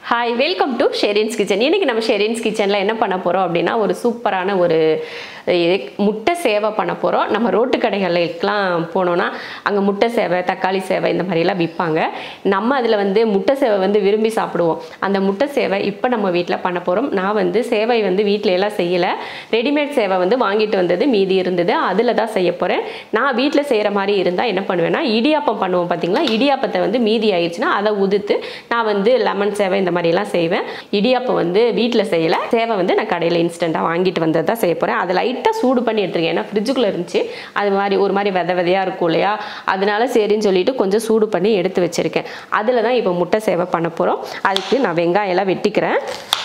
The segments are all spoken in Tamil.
Hi welcome to Sherin's kitchen இன்னைக்கு நம்ம ஷெரின்ஸ் கிச்சனில் என்ன பண்ண போகிறோம் அப்படின்னா ஒரு சூப்பரான ஒரு அஹ், முட்டை சேவை பண்ண போகிறோம் நம்ம ரோட்டு கடைகளுக்கெலாம் போனோன்னா அங்கே முட்டை சேவை தக்காளி சேவை இந்த மாதிரிலாம் விற்பாங்க நம்ம அதில் வந்து முட்டை சேவை வந்து விரும்பி சாப்பிடுவோம் அந்த முட்டை சேவை இப்போ நம்ம வீட்டில் பண்ண போகிறோம் நான் வந்து சேவை வந்து வீட்டில எல்லாம் செய்யலை ரெடிமேட் சேவை வந்து வாங்கிட்டு வந்தது மீதி இருந்தது அதில் தான் செய்ய போகிறேன் நான் வீட்டில் செய்கிற மாதிரி இருந்தால் என்ன பண்ணுவேன்னா இடியாப்பம் பண்ணுவோம் பார்த்தீங்களா இடியாப்பத்தை வந்து மீதி ஆயிடுச்சுன்னா அதை உதுத்து நான் வந்து லெமன் சேவை இந்த மாதிரிலாம் செய்வேன் இடியாப்பம் வந்து வீட்டில் செய்யலை சேவை வந்து நான் கடையில் இன்ஸ்டண்ட்டாக வாங்கிட்டு வந்தது தான் செய்ய போகிறேன் அதை லைட்டாக சூடு பண்ணி எடுத்துருக்கேன் ஏன்னா ஃப்ரிட்ஜுக்குள்ளே இருந்துச்சு அது மாதிரி ஒரு மாதிரி வித விதையாக இருக்கும் இல்லையா அதனால சரின்னு சொல்லிட்டு கொஞ்சம் சூடு பண்ணி எடுத்து வச்சுருக்கேன் அதில் தான் இப்போ முட்டை சேவை பண்ண போகிறோம் அதுக்கு நான் வெங்காயம் எல்லாம் வெட்டிக்கிறேன்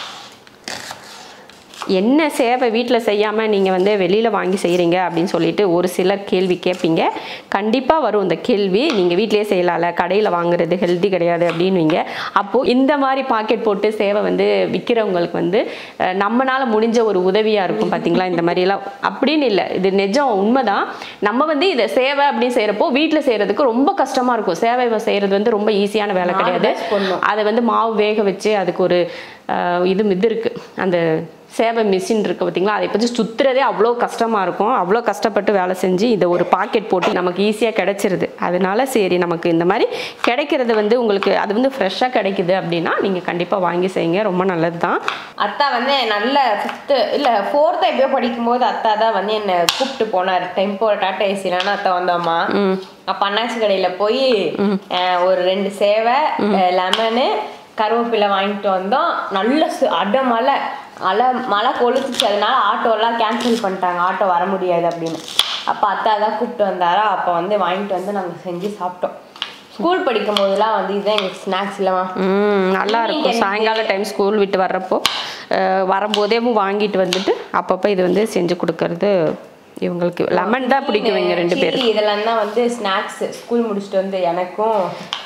என்ன சேவை வீட்டில் செய்யாமல் நீங்கள் வந்து வெளியில் வாங்கி செய்கிறீங்க அப்படின்னு சொல்லிட்டு ஒரு சிலர் கேள்வி கேட்பீங்க கண்டிப்பாக வரும் இந்த கேள்வி நீங்கள் வீட்டிலேயே செய்யலாம்ல கடையில் வாங்குறது ஹெல்தி கிடையாது அப்படின்வீங்க அப்போது இந்த மாதிரி பாக்கெட் போட்டு சேவை வந்து விற்கிறவங்களுக்கு வந்து அஹ், நம்மனால முடிஞ்ச ஒரு உதவியாக இருக்கும் பார்த்தீங்களா இந்த மாதிரிலாம் அப்படின்னு இல்லை இது நிஜம் உண்மைதான் நம்ம வந்து இதை சேவை அப்படின்னு செய்கிறப்போ வீட்டில் செய்கிறதுக்கு ரொம்ப கஷ்டமாக இருக்கும் சேவை செய்கிறது வந்து ரொம்ப ஈஸியான வேலை நாலு கிடையாது batch போடணும். அதை வந்து மாவு வேக வச்சு அதுக்கு ஒரு அஹ், இது இது இருக்குது அந்த சேவை மிஷின் இருக்குது பார்த்தீங்களா அதை பற்றி சுற்றுறதே அவ்வளோ கஷ்டமாக இருக்கும் அவ்வளோ கஷ்டப்பட்டு வேலை செஞ்சு இதை ஒரு பாக்கெட் போட்டு நமக்கு ஈஸியாக கிடைச்சிருது அதனால சரி நமக்கு இந்த மாதிரி கிடைக்கிறது வந்து உங்களுக்கு அது வந்து ஃப்ரெஷ்ஷாக கிடைக்குது அப்படின்னா நீங்கள் கண்டிப்பாக வாங்கி செய்யுங்க ரொம்ப நல்லது தான் அத்தா வந்து நல்ல ஃபிஃப்த்து இல்லை ஃபோர்த்து எப்பயோ படிக்கும்போது அத்தா தான் வந்து என்னை கூப்பிட்டு போனார் டெம்போ டாட்டா ஏசிலான்னு அத்தா வந்தோம்மா அப்போ அண்ணாச்சி கடையில் போய் அஹ், ஒரு ரெண்டு சேவை லெமனு கருவேப்பிலை வாங்கிட்டு வந்தோம் நல்ல சு- அட மழை அலை மழை கொளுத்துச்சு அதனால ஆட்டோலாம் கேன்சல் பண்ணிட்டாங்க ஆட்டோ வர முடியாது அப்படின்னு அப்போ அத்தா தான் கூப்பிட்டு வந்தாரா அப்போ வந்து வாங்கிட்டு வந்து நாங்கள் செஞ்சு சாப்பிட்டோம் ஸ்கூல் படிக்கும் போதெல்லாம் வந்து இதுதான் எங்களுக்கு ஸ்நாக்ஸ் இல்லைம்மா ம், நல்லா இருக்கும் சாயங்கால டைம் ஸ்கூல் விட்டு வர்றப்போ அஹ், வரும்போதே வாங்கிட்டு வந்துட்டு அப்பப்போ இது வந்து செஞ்சு கொடுக்கறது இவங்களுக்கு லெமன் தான் பிடிக்கும் இவங்க ரெண்டு பேரும் சரி, இதெல்லாம் தான் வந்து ஸ்நாக்ஸ் ஸ்கூல் முடிச்சுட்டு வந்து எனக்கும்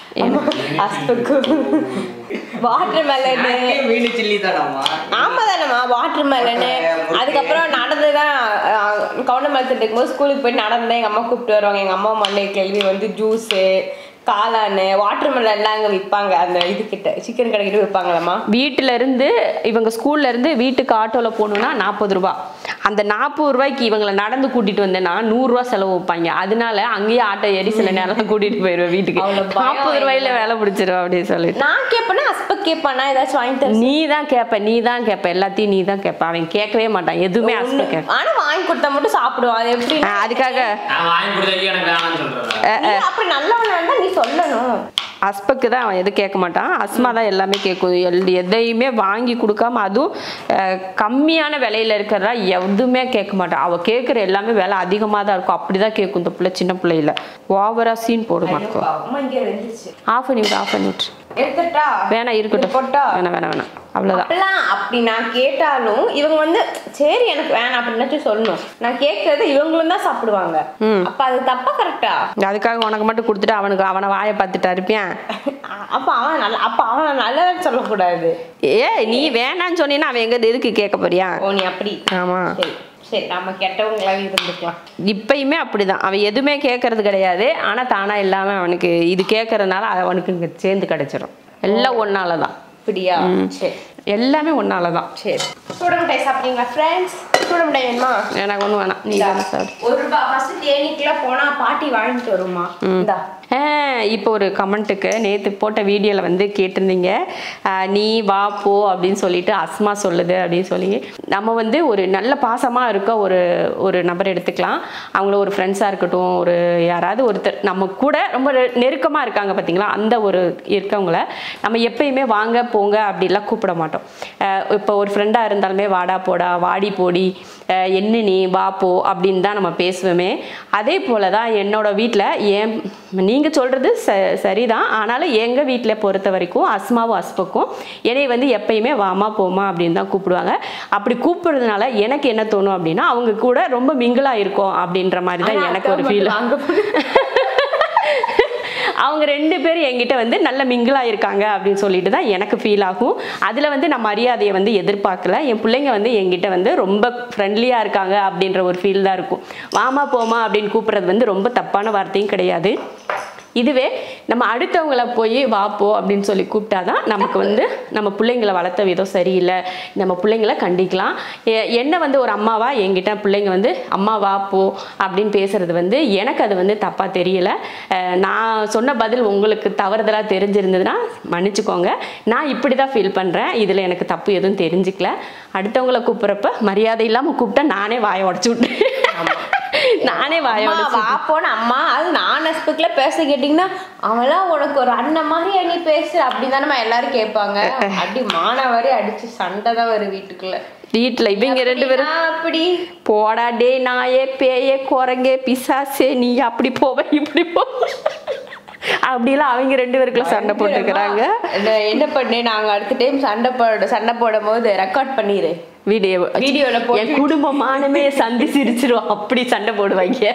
அஸ்துக்கும் வாட்டர் மெலனு மீன் சில்லி தானாமா ஆமா தானேம்மா வாட்டர் மெலனு அதுக்கப்புறம் நடந்து தான் கவுண்டமலத்தில் இருக்கும்போது ஸ்கூலுக்கு போய் நடந்தேன் எங்கள் அம்மா கூப்பிட்டு வருவாங்க எங்கள் அம்மா மண்ணை கேள்வி வந்து ஜூஸு காளானு வாட்டர் மெலன்லாம் அங்கே விற்பாங்க அந்த இதுக்கிட்ட சிக்கன் கடைக்கிட்ட விற்பாங்களாம்மா வீட்டில இருந்து இவங்க ஸ்கூல்ல இருந்து வீட்டுக்கு ஆட்டோவில் போகணுன்னா நாற்பது ரூபா அந்த நாற்பது ரூபாய்க்கு இவங்களை நடந்து கூட்டிட்டு வந்தேன்னா நூறுரூவா செலவு வைப்பாங்க அதனால அங்கேயே ஆட்டோ ஏறி சில நேரம் கூட்டிட்டு போயிடுவேன் வீட்டுக்கு அவ்வளவு பயம் நாற்பது ரூபாயில வேலை பிடிச்சிருவா அப்படின்னு சொல்லிட்டு நான் கேட்பேன்னா அஸ்ப கேட்பானா ஏதாச்சும் வாங்கி தர நீ தான் கேட்ப நீ தான் கேட்ப எல்லாத்தையும் நீ தான் கேட்ப அவன் கேட்கவே மாட்டான் எதுவுமே ஆசை கேட்க ஆனா வாங்கி கொடுத்தா மட்டும் சாப்பிடுவான் அது எப்படி அதுக்காக நான் வாங்கி கொடுத்ததுக்கு எனக்கு வேணாம்னு சொல்றேன் நீ அப்படி நல்லவனா இருந்தா நீ சொல்லணும் அஸ்பக்கு தான் அவன் எதுவும் கேட்க மாட்டான் அஸ்மா தான் எல்லாமே கேட்கும் எல் எதையுமே வாங்கி கொடுக்காம அதுவும் அஹ், கம்மியான விலையில இருக்கிறதா எதுவுமே கேட்க மாட்டான் அவள் கேட்குற எல்லாமே விலை அதிகமாக தான் இருக்கும் அப்படி தான் கேட்கும் இந்த பிள்ளை சின்ன பிள்ளையில ஓவரா சீன் போடுமா இருக்கும் அம்மா இங்கே வந்துருச்சு ஆஃப் பண்ணி விட்டு ஆஃப் பண்ணி விட்டு எடுத்துட்டா வேணாம் இருக்கட்டும் இது போட்டா வேணாம் வேணாம் வேணாம் அவ்வளோதான் அப்பெல்லாம் அப்படி நான் கேட்டாலும் இவங்க வந்து சரி எனக்கு வேணாம் அப்படின்னாச்சும் சொல்லணும் நான் கேட்கறது இவங்களும் தான் சாப்பிடுவாங்க அப்ப அது தப்பா கரெக்டா அதுக்காக உனக்கு மட்டும் கொடுத்துட்டு அவனுக்கு அவனை வாயை பார்த்துட்டா இருப்பியான் அப்ப அவன் நல்ல அப்ப அவன் நல்லவன் சொல்லக்கூடாது ஏ நீ வேணான்னு சொன்னீன்னா அவன் எங்க எதுக்கு கேட்க போறியா ஓ நீ அப்படி ஆமா சரி சரி நம்ம கெட்டவங்களாவே இருந்துக்கலாம் இப்பயுமே அப்படிதான் அவன் எதுவுமே கேட்கறது கிடையாது ஆனா தானா இல்லாம அவனுக்கு இது கேட்கறதுனால அவனுக்கு இங்க சேர்ந்து கிடைச்சிரும் எல்லாம் ஒன்னால தான் அப்படியா சரி எல்லாமே ஒன்னால தான் சரி சூட மிட்டாய் சாப்பிட்றீங்களா ஃப்ரெண்ட்ஸ் சூட மிட்டாய் வேணுமா எனக்கு ஒன்றும் வேணாம் நீ தானே சார் ஒரு ரூபாய் ஃபர்ஸ்ட் தேனிக்குலாம் போனா பாட்டி வாங்கிட்டு வருமா இந்தா இப்போ ஒரு கமெண்ட்டுக்கு நேற்று போட்ட வீடியோவில் வந்து கேட்டிருந்தீங்க ஆஹ் நீ வா போ அப்படின்னு சொல்லிட்டு அஸ்மா சொல்லுது அப்படின்னு சொல்லி நம்ம வந்து ஒரு நல்ல பாசமாக இருக்க ஒரு ஒரு நபர் எடுத்துக்கலாம் அவங்கள ஒரு ஃப்ரெண்ட்ஸாக இருக்கட்டும் ஒரு யாராவது ஒருத்தர் நம்ம கூட ரொம்ப நெருக்கமாக இருக்காங்க பார்த்தீங்களா அந்த ஒரு இருக்கவங்கள நம்ம எப்பயுமே வாங்க போங்க அப்படிலாம் கூப்பிட மாட்டோம் ஆஹ் இப்போ ஒரு ஃப்ரெண்டாக இருந்தாலுமே வாடா போடா வாடி போடி ஆஹ் என்ன நீ வா போ அப்படின்னு தான் நம்ம பேசுவோமே அதே போல தான் என்னோட வீட்டில் ஏன் நீங்கள் சொல்கிறது ச சரிதான் ஆனாலும் எங்கள் வீட்டில் பொறுத்த வரைக்கும் அஸ்மாவும் அஸ்பக்கும் என்னை வந்து எப்பயுமே வாமா போமா அப்படின்னு தான் கூப்பிடுவாங்க அப்படி கூப்பிடுறதுனால எனக்கு என்ன தோணும் அப்படின்னா அவங்க கூட ரொம்ப மிங்கிளாக இருக்கும் அப்படின்ற மாதிரி தான் எனக்கு ஒரு ஃபீல் அங்க அவங்க ரெண்டு பேரும் என்கிட்ட வந்து நல்ல மிங்கிளாக இருக்காங்க அப்படின்னு சொல்லிட்டு தான் எனக்கு ஃபீல் ஆகும் அதில் வந்து நான் மரியாதையை வந்து எதிர்பார்க்கல என் பிள்ளைங்க வந்து என்கிட்ட வந்து ரொம்ப ஃப்ரெண்ட்லியாக இருக்காங்க அப்படின்ற ஒரு ஃபீல் தான் இருக்கும் வாமா போமா அப்படின்னு கூப்பிட்றது வந்து ரொம்ப தப்பான வார்த்தையும் கிடையாது இதுவே நம்ம அடுத்தவங்கள போய் வாப்போ அப்படின்னு சொல்லி கூப்பிட்டாதான் நமக்கு வந்து நம்ம பிள்ளைங்களை வளர்த்த விதம் சரியில்லை நம்ம பிள்ளைங்களை கண்டிக்கலாம் எ- என்ன வந்து ஒரு அம்மாவா என்கிட்ட பிள்ளைங்க வந்து அம்மா வா போ அப்படின்னு பேசுறது வந்து எனக்கு அது வந்து தப்பாக தெரியல அஹ் நான் சொன்ன பதில் உங்களுக்கு தவறுதலாக தெரிஞ்சிருந்ததுன்னா மன்னிச்சுக்கோங்க நான் இப்படி தான் ஃபீல் பண்ணுறேன் இதில் எனக்கு தப்பு எதுவும் தெரிஞ்சுக்கல அடுத்தவங்கள கூப்பிட்றப்ப மரியாதை இல்லாமல் கூப்பிட்டா நானே வாயை உடச்சு விட்டேன் நானே வாயை அம்மா உடச்சு வா போன அம்மா அது நான் நஸ்புக்ல பேச கேட்டீங்கன்னா அவளாம் உனக்கு ஒரு அண்ணன் மாதிரியா நீ பேசு அப்படின்னு தானே எல்லாரும் கேட்பாங்க அடி மானவரே அடிச்சு சண்டை தான் வரும் வீட்டுக்குள்ள வீட்டில் இவங்க ரெண்டு பேரும் நான் அப்படி போடா டே நாயே பேயே குரங்கே பிசாசே நீ அப்படி போவ இப்படி போ அப்படிலாம் அவங்க ரெண்டு பேருக்குள்ள சண்டை போட்டுக்கிறாங்க நான் என்ன பண்ணேன் நாங்க அடுத்த டைம் சண்டை போட சண்டை போடும் போது ரெக்கார்ட் பண்ணிரு வீடியோ வீடியோல போட்டு என் குடும்பமானமே சந்தி சிரிச்சிரும் அப்படி சண்டை போடுவாங்க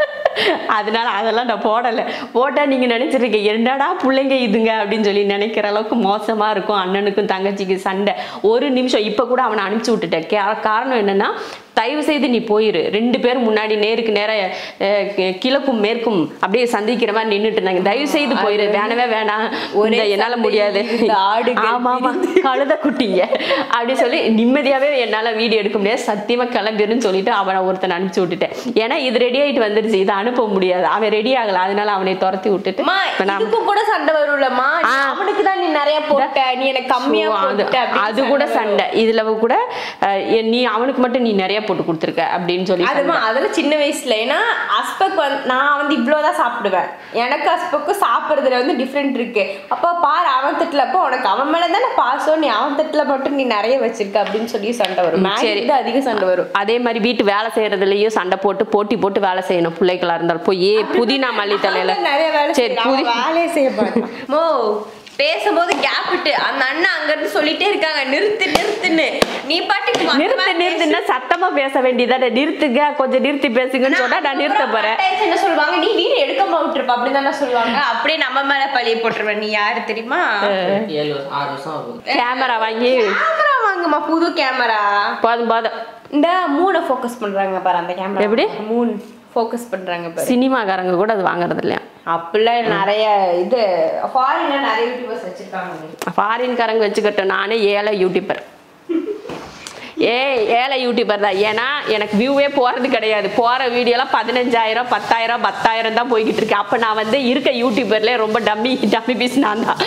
அதனால அதெல்லாம் நான் போடலை போட்டால் நீங்கள் நினச்சிருக்கீங்க என்னடா பிள்ளைங்க இதுங்க அப்படின்னு சொல்லி நினைக்கிற அளவுக்கு மோசமாக இருக்கும் அண்ணனுக்கும் தங்கச்சிக்கு சண்டை ஒரு நிமிஷம் இப்போ கூட அவனை அனுப்பிச்சி விட்டுட்டேன் கா- காரணம் என்னன்னா தயவு செய்து நீ போயிரு ரெண்டு பேரும் முன்னாடி நேருக்கு நேராக கிழக்கும் மேற்கும் அப்படியே சந்திக்கிற மாதிரி நின்றுட்டு இருந்தாங்க தயவு செய்து போயிரு வேணவே வேணாம் ஒரே இந்த என்னால முடியாது சந்தையில் இந்த ஆடுகள் ஆமா ஆமா கழுத குட்டிங்க அப்படி சொல்லி நிம்மதியாவே என்னால வீடியோ எடுக்க முடியாது சத்தியமா கிளம்பிருன்னு சொல்லிட்டு அவனை ஒருத்தனை அனுப்பிச்சு விட்டுட்டேன் ஏன்னா இது ரெடி ஆயிட்டு வந்துருச்சு இதை அனுப்ப முடியாது அவன் ரெடி ஆகல அதனால அவனை துரத்தி விட்டுட்டு அம்மா இப்ப நான் இதுக்கும் கூட சண்டை வரும்லம்மா நீ ஆ. அவனுக்கு தான் நீ நிறைய போட்ட நீ எனக்கு கம்மியா So, அது போட்ட அப்படின்னு அது கூட சண்டை வரும். சண்டை இதுல கூட அஹ், எ- நீ அவனுக்கு மட்டும் நீ நிறைய போட்டு கொடுத்துருக்க அப்படின்னு சொல்லி அதுமா அதெல்லாம் சின்ன வயசுல ஏன்னா அஸ்பக் வந்து நான் வந்து இவ்வளவுதான் சாப்பிடுவேன் எனக்கு அஸ்பக்கும் சாப்பிடுறதுல வந்து டிஃப்ரெண்ட் இருக்கு அப்ப பாரு அவன் தட்டுல அப்போ உனக்கு அவன் மேல தானே பாசம் நீ அவன் தட்டுல மட்டும் நீ நிறைய வச்சிருக்க அப்படின்னு சொல்லி சண்டை வரும் சரி. மேகி தான் அதிக சண்டை வரும் அதே மாதிரி வீட்டு வேலை செய்யறதுலயும் சண்டை போட்டு போட்டி போட்டு வேலை செய்யணும் பிள்ளைகளா இருந்தாலும் போய் ஏ புதினா மல்லி தலையில அவன் நிறைய வேலை சரி செய்யறான். புதி அவன் வேலையே செய்ய மாட்டான் மோ பேசும்போது கேப் விட்டு அந்த அண்ணன் அங்க இருந்து சொல்லிட்டே இருக்காங்க நிறுத்து நிறுத்துன்னு நீ பாட்டுக்கு வந்தவன் நிறுத்து பேசு. நிறுத்துன்னா சத்தமா பேச வேண்டியதானே நிறுத்துங்க கொஞ்சம் நிறுத்தி பேசுங்கன்னு சொன்னா நான் நிறுத்த போறேன் அட்டைஸ் என்ன சொல்லுவாங்க நீ வீடு எடுக்காம விட்டுருப்ப அப்படின்னு தானே சொல்லுவாங்க அப்படியே நம்ம மேல பழிய போட்டுருவேன் நீ யாரு தெரியுமா ஏழு வருஷம் ஆறு வருஷம் ஆகுது கேமரா வாங்கி கேமரா வாங்குமா புது கேமரா போதும் போதும் இந்த மூணை ஃபோக்கஸ் பண்றாங்க பாரு அந்த கேமரா எப்படி? மூணு ஃபோக்கஸ் பண்றாங்க பாரு சினிமாக்காரங்க கூட அது வாங்குறது இல்லையா அப்படிலாம் நிறைய இது ஃபாரின்ல நிறைய யூடியூபர்ஸ் வச்சிருக்காங்க ஃபாரின்காரங்க வச்சுக்கட்டும் நானே ஏழை யூடியூபர் ஏ ஏழை யூடியூபர் தான் ஏன்னா எனக்கு வியூவே போகிறது கிடையாது போகிற வீடியோலாம் பதினஞ்சாயிரம் பத்தாயிரம் பத்தாயிரம் தான் போய்கிட்டு இருக்கு அப்போ நான் வந்து இருக்க யூடியூபர்லேயே ரொம்ப டம்மி டம்மி பீஸ் நான் தான்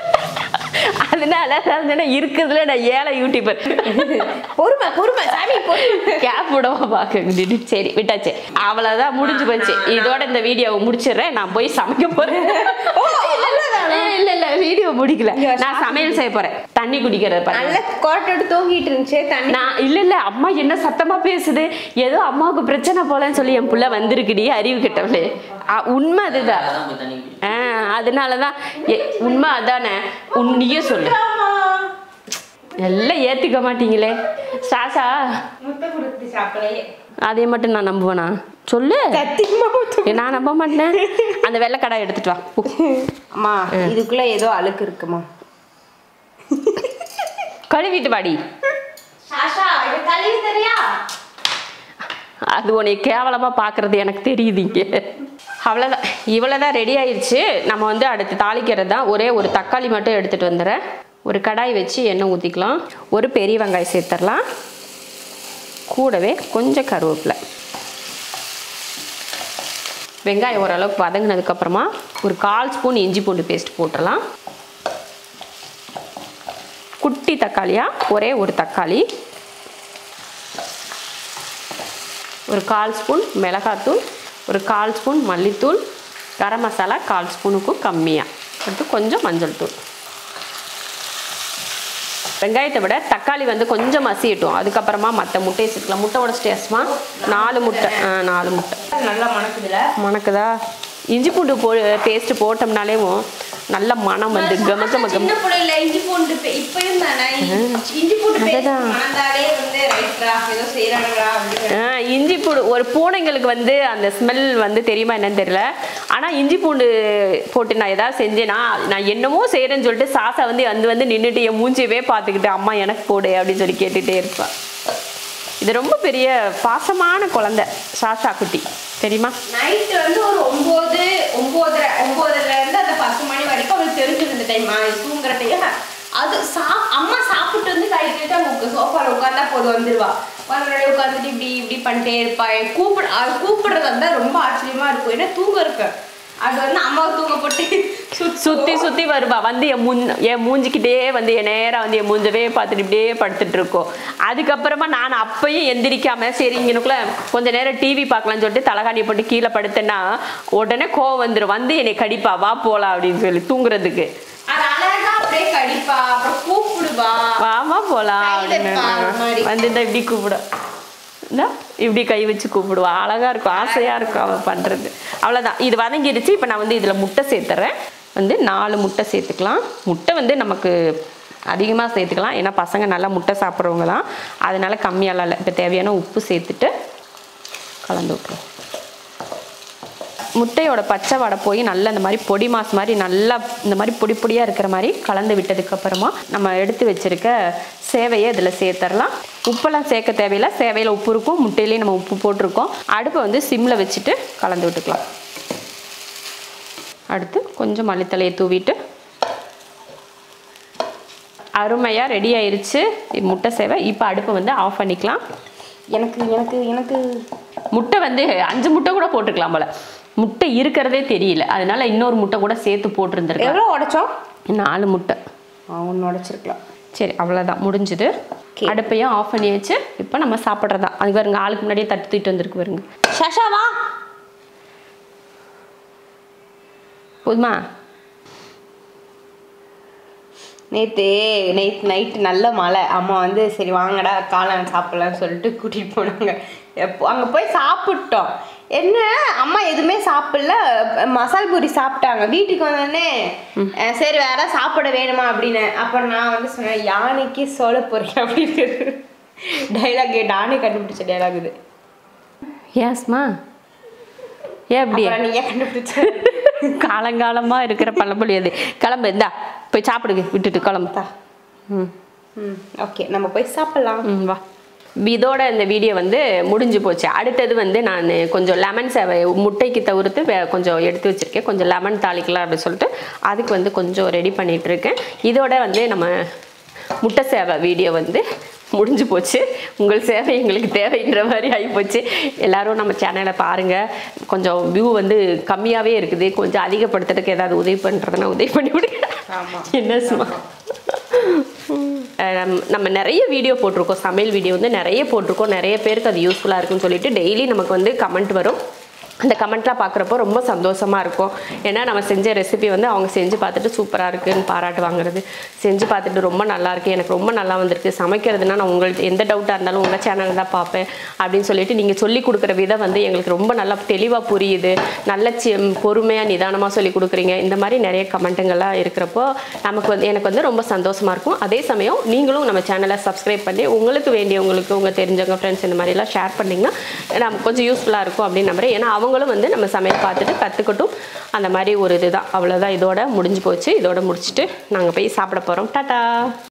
அதனால நான் சொன்னேன், இருக்கிறதுல நான் ஏழை யூடியூபர் பொறுமை பொறுமை சாமி பொறுமை கேப் விடவா பார்க்க சரி விட்டாச்சு அவ்வளோதான் முடிஞ்சு போச்சு இதோட இந்த வீடியோவை முடிச்சிடுறேன் நான் போய் சமைக்க போறேன் இல்ல இல்ல வீடியோ முடிக்கல நான் சமையல் செய்ய போறேன் தண்ணி குடிக்கிறது பாருங்க நல்ல கோட்டோடு தூங்கிட்டு இருந்துச்சு தண்ணி நான் இல்ல இல்ல அம்மா என்ன சத்தமா பேசுது ஏதோ அம்மாவுக்கு பிரச்சனை போலன்னு சொல்லி என் புள்ள வந்திருக்குடி அறிவு கிட்டவளே உண்மை அதுதான் அதான் போய் தண்ணி குடி. ஆ அதனாலதான் எ- உண்மை அதானே உன் நீயே சொல்லு எல்லாம் ஏத்துக்க மாட்டீங்களே சாசா முட்டை கொடுத்து சாப்பிடலையே அதை மட்டும் நான் நம்புவேனா சொல்லு சத்தியமா முட்டை ஏ, நான் நம்ப மாட்டேன் அந்த வெள்ளைக்கடை எடுத்துட்டு வா போ. அம்மா இதுக்குள்ள ஏதோ அழுக்கு இருக்குமா கழுவிட்டு வாடி சாஷா இது கழுவி தெரியா அது உன்னை கேவலமா பார்க்கறது எனக்கு தெரியுதுங்க அவ்வளோதான் இவ்வளோதான் ரெடி ஆயிடுச்சு நம்ம வந்து அடுத்து தாளிக்கிறது தான் ஒரே ஒரு தக்காளி மட்டும் எடுத்துட்டு வந்துடுறேன் ஒரு கடாய் வச்சு எண்ணெய் ஊற்றிக்கலாம் ஒரு பெரிய வெங்காயம் சேர்த்துடலாம் கூடவே கொஞ்சம் கருவேப்பிலை வெங்காயம் ஓரளவுக்கு வதங்கினதுக்கப்புறமா ஒரு கால் ஸ்பூன் இஞ்சி பூண்டு பேஸ்ட் போட்டுடலாம் குட்டி தக்காளியாக ஒரே ஒரு தக்காளி ஒரு கால் ஸ்பூன் மிளகாத்தூள் ஒரு கால் ஸ்பூன் மல்லித்தூள் கரம் மசாலா கால் ஸ்பூனுக்கும் கம்மியாக அடுத்து கொஞ்சம் மஞ்சள் தூள் வெங்காயத்தை விட தக்காளி வந்து கொஞ்சம் மசியட்டும் அதுக்கப்புறமா மற்ற முட்டையை சேர்க்கலாம் முட்டை உடச்சிட்டேஸ்மா நாலு முட்டை ஆ நாலு முட்டை நல்லா மணக்குதுல மணக்குதா இஞ்சி பூண்டு போ பேஸ்ட் போட்டோம்னாலேவும் நல்ல மனம் வந்து கம கம கம சின்ன பிள்ளைல இஞ்சி பூண்டு பே- இப்பயும் தானே இஞ்சி பூண்டு பேஸ்ட் அதுதான். மணந்தாலே வந்து ரைட்ரா ஏதோ செய்யறாங்களா அப்படின்னு ஆ, இஞ்சி பூண்டு ஒரு பூனைங்களுக்கு வந்து அந்த ஸ்மெல் வந்து தெரியுமா என்னன்னு தெரியல ஆனால் இஞ்சி பூண்டு போட்டு நான் ஏதாவது செஞ்சேன்னா நான் என்னமோ செய்கிறேன்னு சொல்லிட்டு சாசா வந்து வந்து வந்து நின்றுட்டு என் மூஞ்சியவே பார்த்துக்கிட்டு அம்மா எனக்கு போடு அப்படின்னு சொல்லி கேட்டுகிட்டே இருப்பாள் இது ரொம்ப பெரிய பாசமான குழந்தை சாசா குட்டி தெரியுமா நைட் வந்து ஒரு ஒன்பது ஒன்பதரை ஒன்பதரை டைம் தூங்குற டைம் அது சா அம்மா சாப்பிட்டு வந்து கை கேட்டு அவங்க சோஃபால உட்காந்தா போதும் வந்துருவா வந்து உட்காந்துட்டு இப்படி இப்படி பண்ணிட்டே இருப்பா என் கூப்பிட அது கூப்பிடுறது வந்து ரொம்ப ஆச்சரியமா இருக்கும் ஏன்னா தூங்க இருக்கு அது வந்து அம்மாவை தூங்க போட்டு சுத்தி சுத்தி சுத்தி வருவா வந்து என் மூஞ் என் மூஞ்சிக்கிட்டே வந்து என் நேரா வந்து என் மூஞ்சவே பார்த்துட்டு இப்படியே படுத்துட்டு இருக்கோம் அதுக்கப்புறமா நான் அப்பயும் எந்திரிக்காம சரி இங்கனுக்குள்ள கொஞ்ச நேரம் டிவி பார்க்கலாம்னு சொல்லிட்டு தலகாணி போட்டு கீழே படுத்தேன்னா உடனே கோவம் வந்துடும் வந்து என்னை கடிப்பா வா போலாம் அப்படின்னு சொல்லி தூங்குறதுக்கு அது அழகா அப்படியே கடிப்பா அப்புறம் கூப்பிடுவா வாமா போலாம் கையில அப்படின்னு இருப்பா, ஒரு மாதிரி. வந்து இந்த இப்படி கூப்பிடும் இந்தா இப்படி கை வச்சு கூப்பிடுவா அழகா இருக்கும் ஆசையா இருக்கும் அவன் பண்றது அவ்வளவுதான் இது வதங்கிடுச்சு இப்போ நான் வந்து இதுல முட்டை சேர்த்துறேன் வந்து நாலு முட்டை சேர்த்துக்கலாம் முட்டை வந்து நமக்கு அதிகமாக சேர்த்துக்கலாம் ஏன்னா பசங்க நல்லா முட்டை சாப்பிட்றவங்க தான் அதனால கம்மியாலாம் இல்லை இப்போ தேவையான உப்பு சேர்த்துட்டு கலந்து விட்டுருவோம் முட்டையோட பச்சை வடை போய் நல்லா இந்த மாதிரி பொடி மாஸ் மாதிரி நல்லா இந்த மாதிரி பொடி பொடியாக இருக்கிற மாதிரி கலந்து விட்டதுக்கப்புறமா நம்ம எடுத்து வச்சிருக்க சேவையை இதில் சேர்த்துடலாம் உப்பெல்லாம் சேர்க்க தேவையில்லை சேவையில் உப்பு இருக்கும் முட்டையிலையும் நம்ம உப்பு போட்டிருக்கோம் அடுப்பை வந்து சிம்மில் வச்சுட்டு கலந்து விட்டுக்கலாம் அடுத்து கொஞ்சம் மல்லித்தலையை தூவிட்டு அருமையாக ரெடி ஆயிருச்சு முட்டை சேவை இப்போ அடுப்பை வந்து ஆஃப் பண்ணிக்கலாம் எனக்கு எனக்கு எனக்கு முட்டை வந்து அஞ்சு முட்டை கூட போட்டுக்கலாம் போல முட்டை இருக்கிறதே தெரியல அதனால இன்னொரு முட்டை கூட சேர்த்து போட்டிருந்திருக்கேன் எவ்வளோ உடைச்சோம் நாலு முட்டை ஒன்று உடைச்சிருக்கலாம் சரி அவ்வளோதான் முடிஞ்சுது அடுப்பையும் ஆஃப் பண்ணி வச்சு இப்போ நம்ம சாப்பிட்றதா அது பாருங்க ஆளுக்கு முன்னாடியே தட்டு தூக்கிட்டு வந்திருக்கு பாருங்க சஷா வா போதுமா நேற்று நைட் நைட்டு நல்ல மழை அம்மா வந்து சரி வாங்கடா காளான் சாப்பிடலாம்னு சொல்லிட்டு கூட்டிகிட்டு போனாங்க எப்போ அங்கே போய் சாப்பிட்டோம் என்ன அம்மா எதுவுமே சாப்பிடல மசால் பூரி சாப்பிட்டாங்க வீட்டுக்கு வந்தோடனே அஹ், சரி வேற சாப்பிட வேணுமா அப்படின்னு அப்புறம் நான் வந்து சொன்னேன் யானைக்கு சோழ போறேன் அப்படின்னு டைலாக் நானே கண்டுபிடிச்ச டைலாக் இது ஏஸ்மா ஏன் அப்படி அப்புறம் நீ ஏன் கண்டுபிடிச்ச காலங்காலமா இருக்கிற பழமொழி அது கிளம்பு இந்தா போய் சாப்பிடுங்க விட்டுட்டு கிளம்பு ம் ம் ஓகே நம்ம போய் சாப்பிடலாம் ம் வா இதோட இந்த வீடியோ வந்து முடிஞ்சு போச்சு அடுத்தது வந்து நான் கொஞ்சம் லெமன் சேவை முட்டைக்கு தவிர்த்து வே- கொஞ்சம் எடுத்து வச்சிருக்கேன் கொஞ்சம் லெமன் தாளிக்கலாம் அப்படின்னு சொல்லிட்டு அதுக்கு வந்து கொஞ்சம் ரெடி பண்ணிட்டு இருக்கேன் இதோட வந்து நம்ம முட்டை சேவை வீடியோ வந்து முடிஞ்சு போச்சு உங்கள் சேவை எங்களுக்கு தேவைன்ற மாதிரி ஆகிப்போச்சு எல்லாரும் நம்ம சேனலை பாருங்கள் கொஞ்சம் வியூ வந்து கம்மியாகவே இருக்குது கொஞ்சம் அதிகப்படுத்துறதுக்கு ஏதாவது உதவி பண்ணுறதுன்னா உதவி பண்ணி விடுங்க என்ன சும்மா அஹ் நம்ம- நம்ம நிறைய வீடியோ போட்டிருக்கோம் சமையல் வீடியோ வந்து நிறைய போட்டிருக்கோம் நிறைய பேருக்கு அது யூஸ்ஃபுல்லாக இருக்குன்னு சொல்லிட்டு டெய்லி நமக்கு வந்து கமெண்ட் வரும் அந்த கமெண்ட்லாம் பார்க்குறப்போ ரொம்ப சந்தோஷமா இருக்கும் ஏன்னா நம்ம செஞ்ச ரெசிபி வந்து அவங்க செஞ்சு பார்த்துட்டு சூப்பராக இருக்குன்னு பாராட்டு வாங்குறது செஞ்சு பார்த்துட்டு ரொம்ப நல்லா இருக்கு எனக்கு ரொம்ப நல்லா வந்திருக்கு சமைக்கிறதுனா நான் உங்களுக்கு எந்த டவுட்டாக இருந்தாலும் உங்கள் சேனல் தான் பார்ப்பேன் அப்படின்னு சொல்லிட்டு நீங்கள் சொல்லி கொடுக்குற விதம் வந்து எங்களுக்கு ரொம்ப நல்லா தெளிவாக புரியுது நல்ல சி பொறுமையாக நிதானமாக சொல்லி கொடுக்குறீங்க இந்த மாதிரி நிறைய கமெண்ட்டுங்கள்லாம் இருக்கிறப்போ நமக்கு வந்து எனக்கு வந்து ரொம்ப சந்தோஷமா இருக்கும் அதே சமயம் நீங்களும் நம்ம சேனலை சப்ஸ்கிரைப் பண்ணி உங்களுக்கு வேண்டியவங்களுக்கு உங்கள் தெரிஞ்சவங்க ஃப்ரெண்ட்ஸ் இந்த மாதிரிலாம் ஷேர் பண்ணிங்கன்னா நமக்கு கொஞ்சம் யூஸ்ஃபுல்லாக இருக்கும் அப்படின்னு நம்புறேன் ஏன்னா அவங்களும் வந்து நம்ம சமையல் பார்த்துட்டு கற்றுக்கட்டும் அந்த மாதிரி ஒரு இதுதான் அவ்வளோதான் இதோட முடிஞ்சு போச்சு இதோட முடிச்சுட்டு நாங்கள் போய் சாப்பிட போகிறோம் டாட்டா